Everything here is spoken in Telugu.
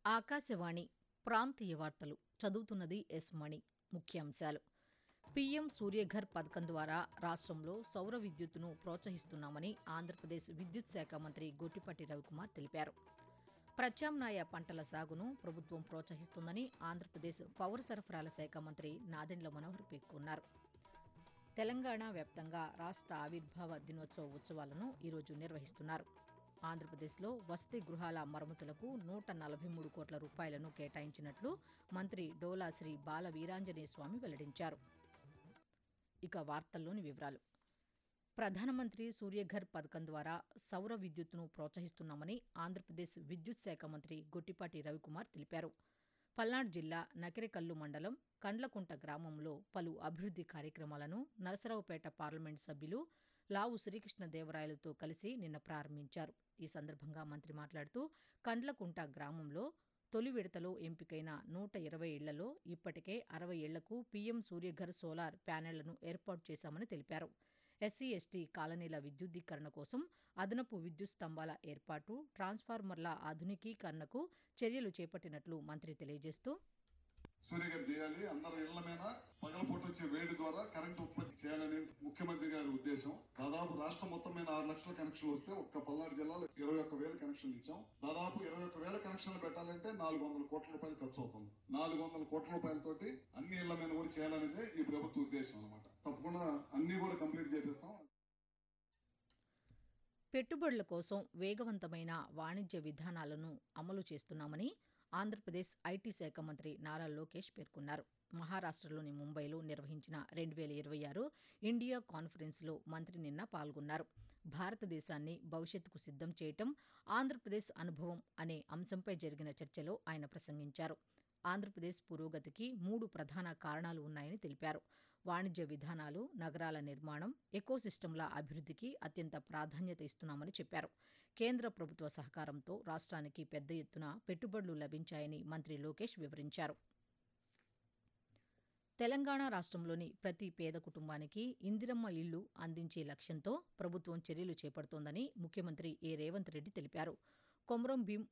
ఆకాశవాణి ప్రాంతీయ వార్తలు చదువుతున్నది ఎస్ మణి ముఖ్యాంశాలు పీఎం సూర్యఘర్ పథకం ద్వారా రాష్ట్రంలో సౌర విద్యుత్తును ప్రోత్సహిస్తున్నామని ఆంధ్రప్రదేశ్ విద్యుత్ శాఖ మంత్రి గొట్టిపాటి రవికుమార్ తెలిపారు ప్రత్యామ్నాయ పంటల సాగును ప్రభుత్వం ప్రోత్సహిస్తుందని ఆంధ్రప్రదేశ్ పౌర సరఫరాల శాఖ మంత్రి నాదెండ్ల మనోహర్ పేర్కొన్నారు తెలంగాణ వ్యాప్తంగా రాష్ట్ర ఆవిర్భావ దినోత్సవ ఉత్సవాలను ఈరోజు నిర్వహిస్తున్నారు ఆంధ్రప్రదేశ్లో వసతి గృహాల మరమ్మతులకు నూట నలభై మూడు కోట్ల రూపాయలను కేటాయించినట్లు మంత్రి డోలా శ్రీ బాల వీరాంజనేయ స్వామి వెల్లడించారు ఇక వార్తల్లోని వివరాలు ప్రధానమంత్రి సూర్యఘర్ పథకం ద్వారా సౌర విద్యుత్తును ప్రోత్సహిస్తున్నామని ఆంధ్రప్రదేశ్ విద్యుత్ శాఖ మంత్రి గొట్టిపాటి రవికుమార్ తెలిపారు పల్నాడు జిల్లా నకిరేకల్లు మండలం కండ్లకుంట గ్రామంలో పలు అభివృద్ది కార్యక్రమాలను నరసరావుపేట పార్లమెంటు సభ్యులు లావు శ్రీకృష్ణదేవరాయలతో కలిసి నిన్న ప్రారంభించారు ఈ సందర్భంగా మంత్రి మాట్లాడుతూ కండ్లకుంట గ్రామంలో తొలి విడతలో ఎంపికైన నూట ఇరవై ఇళ్లలో ఇప్పటికే అరవై ఇళ్లకు పీఎం సూర్యఘర్ సోలార్ ప్యానెళ్లను ఏర్పాటు చేశామని తెలిపారు ఎస్సీ ఎస్టీ కాలనీల విద్యుద్దీకరణ కోసం అదనపు విద్యుత్ స్తంభాల ఏర్పాటు ట్రాన్స్ఫార్మర్ల ఆధునికీకరణకు చర్యలు చేపట్టినట్లు మంత్రి తెలియజేస్తూ సూర్యగారు చేయాలి అందరి ఇళ్ల మీద పగలపూట వచ్చే వేడి ద్వారా కరెంటు ఉత్పత్తి చేయాలని ముఖ్యమంత్రి గారి ఉద్దేశం దాదాపు రాష్ట్రం మొత్తం మీద ఆరు లక్షల కనెక్షన్లు వస్తే ఒక్క పల్నాడు జిల్లాలో ఇరవై ఒక్క వేల కనెక్షన్లు ఇచ్చాం దాదాపు ఇరవై ఒక్క వేల కనెక్షన్లు పెట్టాలంటే నాలుగు వందల కోట్ల రూపాయలు ఖర్చు అవుతుంది నాలుగు వందల కోట్ల రూపాయలతోటి అన్ని ఇళ్ల మీద కూడా చేయాలనేదే ఈ ప్రభుత్వ ఉద్దేశం అనమాట తప్పకుండా అన్ని కూడా కంప్లీట్ చేపిస్తాం పెట్టుబడుల కోసం వేగవంతమైన వాణిజ్య విధానాలను అమలు చేస్తున్నామని ఆంధ్రప్రదేశ్ ఐటీ శాఖ మంత్రి నారా లోకేష్ పేర్కొన్నారు మహారాష్టలోని ముంబైలో నిర్వహించిన రెండు వేల ఇరవై ఆరు ఇండియా కాన్ఫరెన్స్లో మంత్రి నిన్న పాల్గొన్నారు భారతదేశాన్ని భవిష్యత్తుకు సిద్దం చేయటం ఆంధ్రప్రదేశ్ అనుభవం అనే అంశంపై జరిగిన చర్చలో ఆయన ప్రసంగించారు ఆంధ్రప్రదేశ్ పురోగతికి మూడు ప్రధాన కారణాలు ఉన్నాయని తెలిపారు వాణిజ్య విధానాలు నగరాల నిర్మాణం ఎకోసిస్టమ్ల అభివృద్ధికి అత్యంత ప్రాధాన్యత ఇస్తున్నామని చెప్పారు కేంద్ర ప్రభుత్వ సహకారంతో రాష్ట్రానికి పెద్ద ఎత్తున పెట్టుబడులు లభించాయని మంత్రి లోకేష్ వివరించారు తెలంగాణ రాష్ట్రంలోని ప్రతి పేద కుటుంబానికి ఇందిరమ్మ ఇళ్లు అందించే లక్ష్యంతో ప్రభుత్వం చర్యలు చేపడుతోందని ముఖ్యమంత్రి ఏ రేవంత్ రెడ్డి తెలిపారు కొమరం భీం